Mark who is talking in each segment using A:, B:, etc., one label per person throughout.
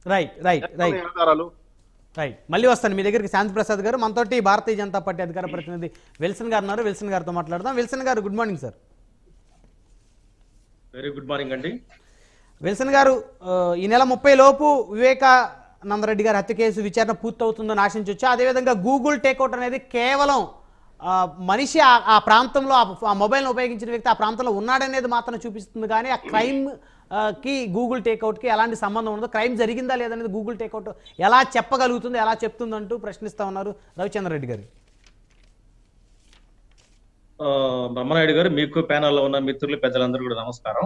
A: Right right right
B: ఎక్కడ ఆధారాలు
A: right మళ్ళీ వస్తాను మీ దగ్గరికి శాంతి ప్రసాద్ గారు మనతోటి భారతీయ జనతా పార్టీ అధికార ప్రతినిధి విల్సన్ గారు ఉన్నారు విల్సన్ గారితో మాట్లాడదాం విల్సన్ గారు good morning sir
C: very good morning అండి
A: విల్సన్ గారు ఆ, ఈ నెల ముప్పై లోపు వివేకానందరెడ్డి గారి హత్య కేసు విచారణ పూర్తవుతుందని ఆశించవచ్చు అదేవిధంగా గూగుల్ టేక్అవుట్ అనేది కేవలం ఆ, మనిషి ఆ- ఆ ప్రాంతంలో ఆ- ఆ మొబైల్ను ఉపయోగించిన వ్యక్తి ఆ ప్రాంతంలో ఉన్నాడనేది మాత్రం చూపిస్తుంది కానీ ఆ క్రైమ్ ఆ, కి గూగుల్ టేక్అవుట్కి ఎలాంటి సంబంధం ఉండదు క్రైమ్ జరిగిందా లేదనేది గూగుల్ టేక్అవుట్ ఎలా చెప్పగలుగుతుంది ఎలా చెప్తుందంటూ ప్రశ్నిస్తా ఉన్నారు రవిచంద్రరెడ్డి గారు
C: ఆ, బ్రహ్మనాయుడు గారు మీకు ప్యానల్లో ఉన్న మిత్రులు పెద్దలందరూ కూడా నమస్కారం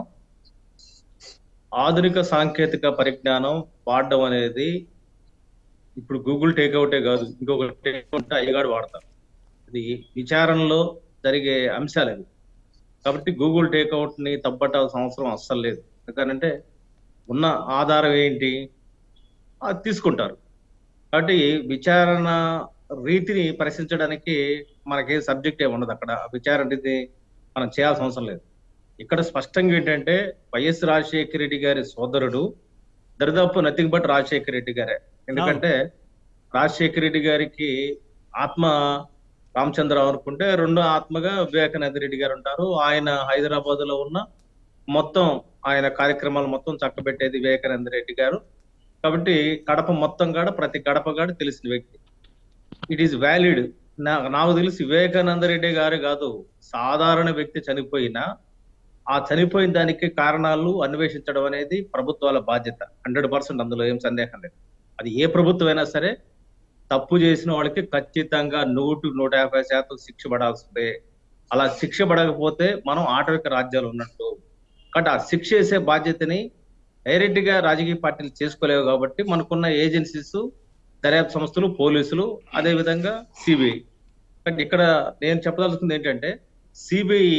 C: ఆధునిక సాంకేతిక పరిజ్ఞానం వాడడం అనేది ఇప్పుడు గూగుల్ టేక్అవుటే కాదు ఇంకొక టేక్అవుట్ అయ్యగాడు వాడతారు ఇది విచారణలో జరిగే అంశాలు అవి కాబట్టి గూగుల్ టేక్అవుట్ ని తప్పట్టాల్సిన అవసరం అస్సలు లేదు ఎందుకంటే ఉన్న ఆధారం ఏంటి అది తీసుకుంటారు కాబట్టి విచారణ రీతిని పరిశీలించడానికి మనకి సబ్జెక్ట్ ఏమి ఉండదు అక్కడ విచారణ రీతి మనం చేయాల్సిన అవసరం లేదు ఇక్కడ స్పష్టంగా ఏంటంటే వైఎస్ రాజశేఖర రెడ్డి గారి సోదరుడు దరిదాపు నథింగ్ బట్ రాజశేఖర రెడ్డి గారే ఎందుకంటే రాజశేఖర రెడ్డి గారికి ఆత్మ రామచంద్రరావు అనుకుంటే రెండో ఆత్మగా వివేకానంద రెడ్డి గారు ఉంటారు ఆయన హైదరాబాద్ లో ఉన్న మొత్తం ఆయన కార్యక్రమాలు మొత్తం చక్కబెట్టేది వివేకానంద రెడ్డి గారు కాబట్టి కడప మొత్తం కాడ ప్రతి గడప కాడ తెలిసిన వ్యక్తి ఇట్ ఈస్ వ్యాలిడ్ నా నాకు తెలిసి వివేకానంద రెడ్డి గారు కాదు సాధారణ వ్యక్తి చనిపోయినా ఆ చనిపోయిన దానికి కారణాలు అన్వేషించడం అనేది ప్రభుత్వాల బాధ్యత హండ్రెడ్ పర్సెంట్ అందులో ఏం సందేహం లేదు అది ఏ ప్రభుత్వం అయినా సరే తప్పు చేసిన వాళ్ళకి ఖచ్చితంగా నూటు నూట యాభై శాతం శిక్ష పడాల్సిందే అలా శిక్ష పడకపోతే మనం ఆటవిక రాజ్యాలు ఉన్నట్టు కాబట్టి ఆ శిక్ష వేసే బాధ్యతని డైరెక్ట్ గా రాజకీయ పార్టీలు చేసుకోలేవు కాబట్టి మనకున్న ఏజెన్సీస్ దర్యాప్తు సంస్థలు పోలీసులు అదే విధంగా సిబిఐ కానీ ఇక్కడ నేను చెప్పదలుచుకుంది ఏంటంటే సిబిఐ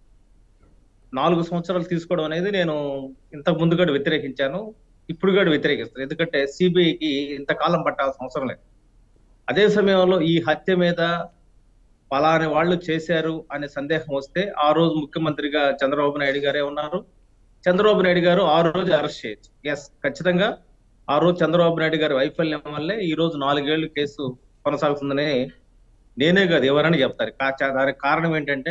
C: నాలుగు సంవత్సరాలు తీసుకోవడం అనేది నేను ఇంతకు ముందు కూడా వ్యతిరేకించాను ఇప్పుడు కూడా వ్యతిరేకిస్తాను ఎందుకంటే సిబిఐకి ఇంతకాలం పట్టాల్సిన అవసరం లేదు అదే సమయంలో ఈ హత్య మీద పలాని వాళ్ళు చేశారు అనే సందేహం వస్తే ఆ రోజు ముఖ్యమంత్రిగా చంద్రబాబు నాయుడు గారే ఉన్నారు చంద్రబాబు నాయుడు గారు ఆ రోజు అరెస్ట్ చేయొచ్చు ఎస్ ఖచ్చితంగా ఆ రోజు చంద్రబాబు నాయుడు గారి వైఫల్యం వల్లే ఈ రోజు నాలుగేళ్లు కేసు కొనసాగుతుందని నేనే కాదు ఎవరైనా చెప్తారు కా- చా- దానికి కారణం ఏంటంటే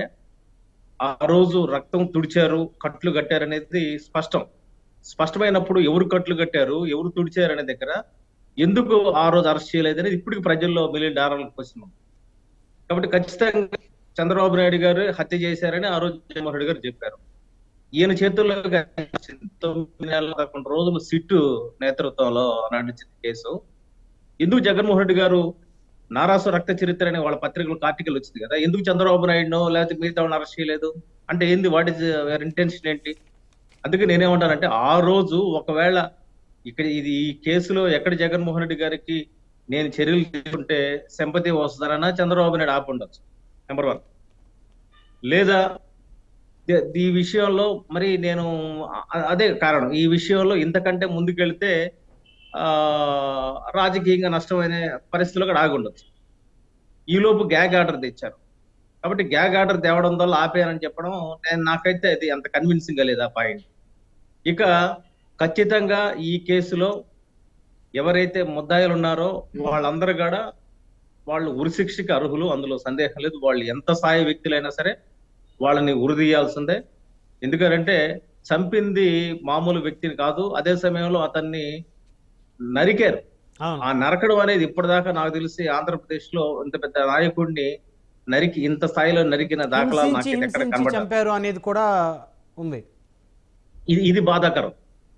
C: ఆ రోజు రక్తం తుడిచారు కట్లు కట్టారు అనేది స్పష్టం స్పష్టమైనప్పుడు ఎవరు కట్లు కట్టారు ఎవరు తుడిచారు అనే దగ్గర ఎందుకు ఆ రోజు అరెస్ట్ చేయలేదు అనేది ఇప్పటికి ప్రజల్లో మిలియన్ డాలర్ల క్వశ్చన్ ఉంది. కాబట్టి ఖచ్చితంగా చంద్రబాబు నాయుడు గారు హత్య చేశారని ఆ రోజు జగన్మోహన్ రెడ్డి గారు చెప్పారు ఈయన చేతుల్లో తొమ్మిది నెలల పదకొండు రోజులు సిట్టు నేతృత్వంలో నడిచిన కేసు ఎందుకు జగన్మోహన్ రెడ్డి గారు నారాసు రక్త చరిత్ర అనే వాళ్ళ పత్రికలు ఆర్టికల్ వచ్చింది కదా ఎందుకు చంద్రబాబు నాయుడు లేకపోతే మిగతా వాళ్ళని అరెస్ట్ చేయలేదు అంటే ఏంది వాట్ ఇస్ ఇంటెన్షన్ ఏంటి అందుకే నేనేమంటానంటే ఆ రోజు ఒకవేళ ఇక్కడ ఇది ఈ కేసులో ఎక్కడ జగన్మోహన్ రెడ్డి గారికి నేను చర్యలు తీసుకుంటే సెంపతి వస్తుందనన్నా చంద్రబాబు నాయుడు ఆపి ఉండొచ్చు నెంబర్ వన్ లేదా ద- ఈ విషయంలో మరి నేను అ- అదే కారణం ఈ విషయంలో ఇంతకంటే ముందుకెళ్తే ఆ రాజకీయంగా నష్టమైన పరిస్థితుల్లో కూడా ఆగి ఉండొచ్చు ఈలోపు గ్యాగ్ ఆర్డర్ తెచ్చారు కాబట్టి గ్యాగ్ ఆర్డర్ తేవడం వల్ల ఆపేయాలని చెప్పడం నేను నాకైతే అది అంత కన్విన్సింగ్ గా లేదు ఆ పాయింట్ ఇక ఖచ్చితంగా ఈ కేసులో ఎవరైతే ముద్దాయిలు ఉన్నారో వాళ్ళందరూ కూడా వాళ్ళు ఉరిశిక్షకి అర్హులు అందులో సందేహం లేదు వాళ్ళు ఎంత స్థాయి వ్యక్తులైనా సరే వాళ్ళని ఉరిదీయాల్సిందే ఎందుకంటే చంపింది మామూలు వ్యక్తిని కాదు అదే సమయంలో అతన్ని నరికారు
A: అవును
C: ఆ నరకడం అనేది ఇప్పటిదాకా నాకు తెలిసి ఆంధ్రప్రదేశ్ లో ఇంత పెద్ద నాయకుడిని నరికి ఇంత స్థాయిలో నరికిన దాఖలాలు
A: హింసించి
C: నాకు ఎక్కడ
A: హింసించి
C: కనబడాలి
A: చంపారు అనేది కూడా ఉంది
C: ఇది ఇది బాధాకరం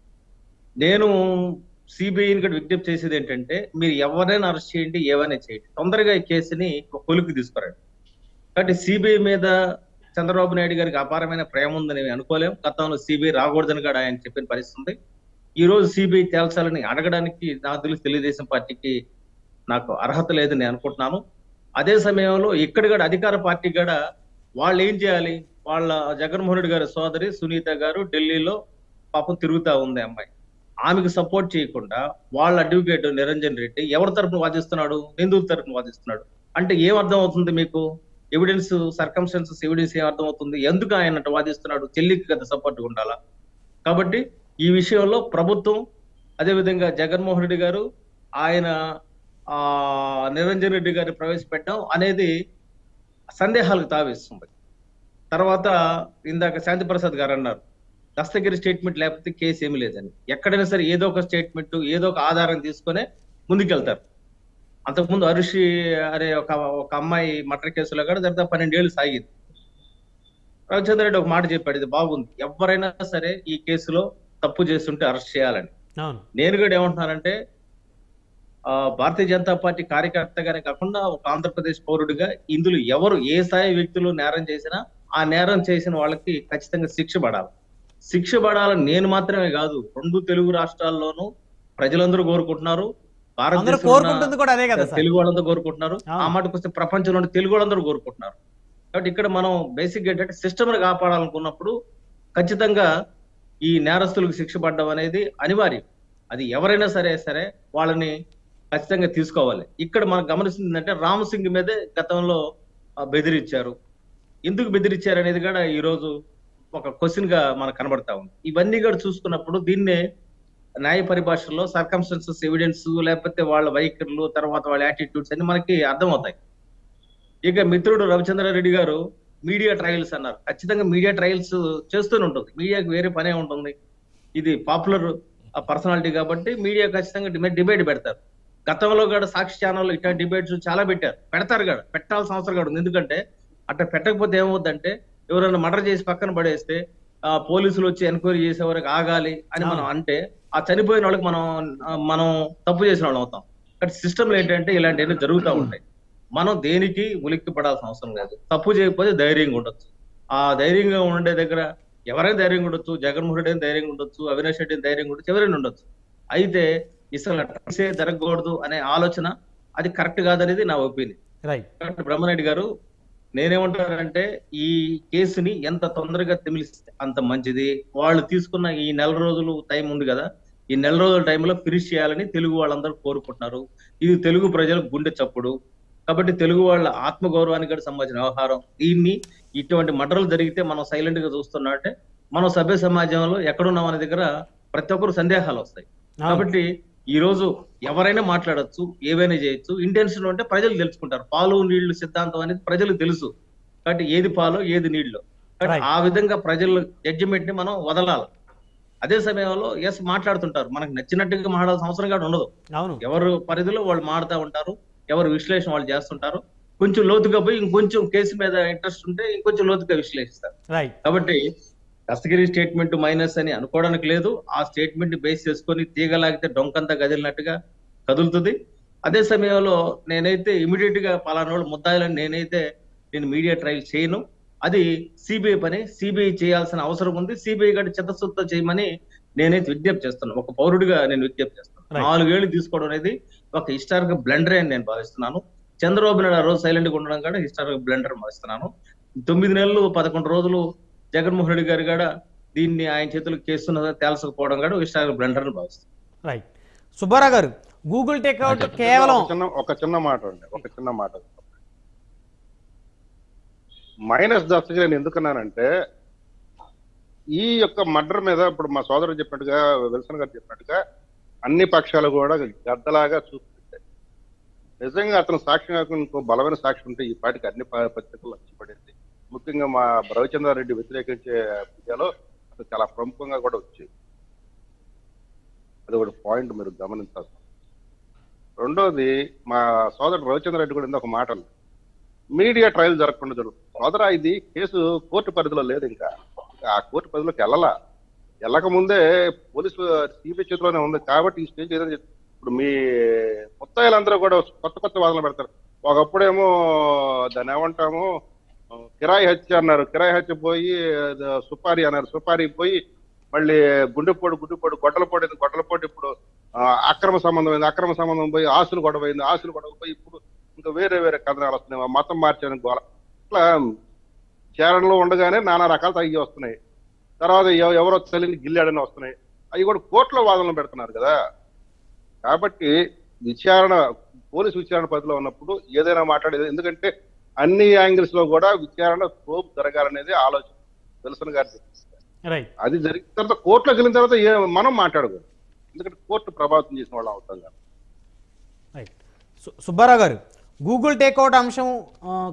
C: నేను సిబిఐని కూడా విజ్ఞప్తి చేసేది ఏంటంటే మీరు ఎవరైనా అరెస్ట్ చేయండి ఏమైనా చేయండి తొందరగా ఈ కేసుని ఒక కొలుకు తీసుకురండి కాబట్టి సిబిఐ మీద చంద్రబాబు నాయుడు గారికి అపారమైన ప్రేమ ఉందని మేము అనుకోలేం గతంలో సిబిఐ రాకూడదని కూడా ఆయన చెప్పిన పరిస్థితి ఉంది ఈ రోజు సిబిఐ తేల్చాలని అడగడానికి నాకు తెలిసి తెలుగుదేశం పార్టీకి నాకు అర్హత లేదని నేను అనుకుంటున్నాను అదే సమయంలో ఇక్కడ కూడా అధికార పార్టీ కూడా వాళ్ళు ఏం చేయాలి వాళ్ళ జగన్మోహన్ రెడ్డి గారి సోదరి సునీత గారు ఢిల్లీలో పాపం తిరుగుతా ఉంది అమ్మాయి ఆమెకు సపోర్ట్ చేయకుండా వాళ్ళ అడ్వకేట్ నిరంజన్ రెడ్డి ఎవరి తరపున వాదిస్తున్నాడు నిందితుల తరపున వాదిస్తున్నాడు అంటే ఏం అర్థం అవుతుంది మీకు ఎవిడెన్స్ సర్కమ్స్టెన్సెస్ ఎవిడెన్స్ ఏం అర్థం అవుతుంది ఎందుకు ఆయన వాదిస్తున్నాడు చెల్లికి కదా సపోర్ట్ ఉండాలా కాబట్టి ఈ విషయంలో ప్రభుత్వం అదేవిధంగా జగన్మోహన్ రెడ్డి గారు ఆయన ఆ నిరంజన్ రెడ్డి గారిని ప్రవేశపెట్టడం అనేది సందేహాలకు తావిస్తుంది తర్వాత ఇందాక శాంతి ప్రసాద్ గారు అన్నారు దస్తగిరి స్టేట్మెంట్ లేకపోతే కేసు ఏమీ లేదని ఎక్కడైనా సరే ఏదో ఒక స్టేట్మెంట్ ఏదో ఒక ఆధారం తీసుకొని ముందుకెళ్తారు అంతకుముందు అరుషి అనే ఒక ఒక అమ్మాయి మటర్ కేసులో కూడా దాదాపు పన్నెండేళ్ళు సాగింది రవిచంద్ర రెడ్డి ఒక మాట చెప్పాడు ఇది బాగుంది ఎవరైనా సరే ఈ కేసులో తప్పు చేస్తుంటే అరెస్ట్ చేయాలని
A: అవును
C: నేను కూడా ఏమంటున్నానంటే ఆ, భారతీయ జనతా పార్టీ కార్యకర్తగానే కాకుండా ఒక ఆంధ్రప్రదేశ్ పౌరుడిగా ఇందులో ఎవరు ఏ స్థాయి వ్యక్తులు నేరం చేసినా ఆ నేరం చేసిన వాళ్ళకి ఖచ్చితంగా శిక్ష పడాలి శిక్ష పడాలని నేను మాత్రమే కాదు రెండు తెలుగు రాష్ట్రాల్లోనూ ప్రజలందరూ కోరుకుంటున్నారు
A: అందరూ
C: భారతదేశంలో ఉన్న
A: కోరుకుంటుంది కూడా అదే కదా సార్
C: తెలుగు వాళ్ళందరూ కోరుకుంటున్నారు
A: అవును.
C: ఆ మాటకు వస్తే ప్రపంచంలో ఉన్న తెలుగు వాళ్ళందరూ కోరుకుంటున్నారు కాబట్టి ఇక్కడ మనం బేసిక్ ఏంటంటే సిస్టమ్ ని కాపాడాలనుకున్నప్పుడు ఖచ్చితంగా ఈ నేరస్తులకు శిక్ష పడడం అనేది అనివార్యం అది ఎవరైనా సరే సరే వాళ్ళని ఖచ్చితంగా తీసుకోవాలి ఇక్కడ మనం గమనిస్తుంది ఏంటంటే రామ్ సింగ్ మీదే గతంలో ఆ, బెదిరించారు ఎందుకు బెదిరించారు అనేది కూడా ఈ రోజు ఒక క్వశ్చన్ గా మనకు కనబడతా ఉంది ఇవన్నీ కూడా చూసుకున్నప్పుడు దీన్నే న్యాయ పరిభాషలో సర్కమ్స్టెన్సెస్ ఎవిడెన్స్ లేకపోతే వాళ్ళ వైఖరులు తర్వాత వాళ్ళ యాటిట్యూడ్స్ అన్ని మనకి అర్థమవుతాయి ఇక మిత్రుడు రవిచంద్రారెడ్డి గారు మీడియా ట్రయల్స్ అన్నారు ఖచ్చితంగా మీడియా ట్రయల్స్ చేస్తూనే ఉంటుంది మీడియాకి వేరే పనే ఉంటుంది ఇది పాపులర్ పర్సనాలిటీ కాబట్టి మీడియా ఖచ్చితంగా డిబేట్ పెడతారు గతంలో కూడా సాక్షి ఛానల్ ఇట్లాంటి డిబేట్స్ చాలా పెట్టారు పెడతారు కూడా పెట్టాల్సిన అవసరం కూడా ఉంది ఎందుకంటే అట్లా పెట్టకపోతే ఏమవుద్దంటే ఎవరైనా మర్డర్ చేసి పక్కన పడేస్తే ఆ పోలీసులు వచ్చి ఎంక్వైరీ చేసే వరకు ఆగాలి అని మనం అంటే ఆ చనిపోయిన వాళ్ళకి మనం ఆ, మనం తప్పు చేసిన వాళ్ళం అవుతాం కానీ సిస్టమ్ ఏంటంటే ఇలాంటివన్నీ జరుగుతూ ఉంటాయి మనం దేనికి ఉలిక్కి పడాల్సిన అవసరం లేదు తప్పు చేయకపోతే ధైర్యంగా ఉండొచ్చు ఆ ధైర్యంగా ఉండే దగ్గర ఎవరైనా ధైర్యంగా ఉండొచ్చు జగన్మోహన్ రెడ్డి అయినా ధైర్యంగా ఉండొచ్చు అవినాష్ రెడ్డి అయినా ధైర్యంగా ఉండొచ్చు ఎవరైనా ఉండొచ్చు అయితే ఇసలు అట్లే జరగకూడదు అనే ఆలోచన అది కరెక్ట్ కాదనేది నా ఒపీనియన్
A: రైట్
C: డాక్టర్ బ్రహ్మరెడ్డి గారు నేనేమంటానంటే ఈ కేసుని ఎంత తొందరగా తెమిలిస్తే అంత మంచిది వాళ్ళు తీసుకున్న ఈ నెల రోజులు టైం ఉంది కదా ఈ నెల రోజుల టైంలో ఫినిష్ చేయాలని తెలుగు వాళ్ళందరూ కోరుకుంటున్నారు ఇది తెలుగు ప్రజలకు గుండె చప్పుడు కాబట్టి తెలుగు వాళ్ళ ఆత్మగౌరవానికి కూడా సంబంధించిన వ్యవహారం దీన్ని ఇటువంటి మటర్లు జరిగితే మనం సైలెంట్ గా చూస్తున్నాం అంటే మనం సభ్య సమాజంలో ఎక్కడున్నాం అనే దగ్గర ప్రతి ఒక్కరు సందేహాలు వస్తాయి
A: అవును.
C: కాబట్టి ఈ రోజు ఎవరైనా మాట్లాడొచ్చు ఏవైనా చేయొచ్చు ఇంటెన్షన్ ఉంటే ప్రజలు తెలుసుకుంటారు పాలు నీళ్లు సిద్ధాంతం అనేది ప్రజలకు తెలుసు కాబట్టి ఏది పాలు ఏది నీళ్లు కాబట్టి
A: Right.
C: ఆ విధంగా ప్రజల జడ్జిమెంట్ ని మనం వదలాలి అదే సమయంలో ఎస్ మాట్లాడుతుంటారు మనకు నచ్చినట్టుగా మాట్లాడాల్సిన అవసరం కూడా ఉండదు
A: అవును
C: ఎవరు పరిధిలో వాళ్ళు మాడుతూ ఉంటారు ఎవరు విశ్లేషణ వాళ్ళు చేస్తుంటారు కొంచెం లోతుగా పోయి ఇంకొంచెం కేసు మీద ఇంట్రెస్ట్ ఉంటే ఇంకొంచెం లోతుగా విశ్లేషిస్తారు
A: రైట్
C: కాబట్టి దస్తగిరి స్టేట్మెంట్ మైనస్ అని అనుకోవడానికి లేదు ఆ స్టేట్మెంట్ బేస్ చేసుకొని తీగలాగితే డొంకంతా కదిలినట్టుగా కదులుతుంది అదే సమయంలో నేనైతే ఇమీడియట్ గా పలానా వాళ్ళు ముద్దాయిలని నేనైతే నేను మీడియా ట్రయల్ చేయను అది సిబిఐ పని సిబిఐ చేయాల్సిన అవసరం ఉంది సిబిఐ గడి చిత్తశుద్ధ చేయమని నేనైతే విజ్ఞప్తి చేస్తున్నాను ఒక పౌరుడిగా నేను విజ్ఞప్తి చేస్తాను
A: Right.
C: నాలుగేళ్లు తీసుకోవడం అనేది ఒక హిస్టారిక్ బ్లెండర్ అని నేను భావిస్తున్నాను చంద్రబాబు నాయుడు ఆ రోజు సైలెంట్ గా ఉండడం కూడా హిస్టారిక్ బ్లెండర్ భావిస్తున్నాను తొమ్మిది నెలలు పదకొండు రోజులు జగన్మోహన్ రెడ్డి గారు కూడా దీన్ని ఆయన చేతులకు కేస్తున్న తేల్చకపోవడం కూడా హిస్టారిక్ బ్లెండర్ అని భావిస్తున్నాను
A: రైట్ సుబ్బారావు గారు గూగుల్ టేక్అవుట్ కేవలం
B: ఒక చిన్న ఒక చిన్న మాట అండి ఒక చిన్న మాట మైనస్ దస్తగిరి నేను ఎందుకన్నానంటే ఈ యొక్క మర్డర్ మీద ఇప్పుడు మా సోదరుడు చెప్పినట్టుగా విల్సన్ గారు చెప్పినట్టుగా అన్ని పక్షాలు కూడా గద్దలాగా చూస్తుంటాయి నిజంగా అతను సాక్షి కాకుండా ఇంకో బలమైన సాక్షి ఉంటే ఈ పాటికి అన్ని ప- పత్రికలు వచ్చిపడింది ముఖ్యంగా మా రవిచంద్రారెడ్డి వ్యతిరేకించే విషయాలు అసలు చాలా ప్రముఖంగా కూడా వచ్చాయి అది ఒక పాయింట్ మీరు గమనించాలి రెండోది మా సోదరుడు రవిచంద్ర రెడ్డి కూడా ఇందాక మాట అన్నాడు. మీడియా ట్రయల్ జరగకుండా జరుగుతుంది సోదరా ఇది కేసు కోర్టు పరిధిలో లేదు ఇంకా ఇంకా ఆ కోర్టు పరిధిలోకి వెళ్ళాలా వెళ్ళక ముందే పోలీసు సిబిఐ చేతిలోనే ఉంది కాబట్టి ఈ స్టేజ్ ఏదైనా చెప్- ఇప్పుడు మీ ముత్తాయిలందరూ కూడా కొత్త కొత్త వాదనలు పెడతారు ఒకప్పుడేమో దాన్ని ఏమంటాము ఆ, కిరాయి హత్య అన్నారు కిరాయి హత్య పోయి అది సుపారీ అన్నారు సుపారీ పోయి మళ్ళీ గుండెపోటు గుండెపోటు గొడ్డలపోటు అయింది గొడ్డలపోటు ఇప్పుడు ఆ, అక్రమ సంబంధం అయింది అక్రమ సంబంధం పోయి ఆస్తులు గొడవ అయింది ఆస్తులు గొడవ పోయి ఇప్పుడు ఇంకా వేరే వేరే కథనాలు వస్తున్నాయి మతం మార్చాను గోల ఇట్లా చేరణలో ఉండగానే నానా రకాల తగ్గి వస్తున్నాయి తర్వాత ఎవ- ఎవరో తల్లిని గిల్లాడని వస్తున్నాయి అవి కూడా కోర్టులో వాదనలు పెడుతున్నారు కదా కాబట్టి విచారణ పోలీసు విచారణ పరిధిలో ఉన్నప్పుడు ఏదైనా మాట్లాడేది ఎందుకంటే అన్ని యాంగిల్స్ లో కూడా విచారణ ప్రోబ్ జరగాలనేది ఆలోచన తెలుసుని గారి
A: రైట్
B: అది జరిగిన తర్వాత కోర్టులోకి వెళ్ళిన తర్వాత ఏ- మనం మాట్లాడకూడదు ఎందుకంటే కోర్టు ప్రభావితం చేసిన వాళ్ళం అవుతాం కదా
A: రైట్ సు- సుబ్బారావు గారు గూగుల్ టేక్అవుట్ అంశం ఆ,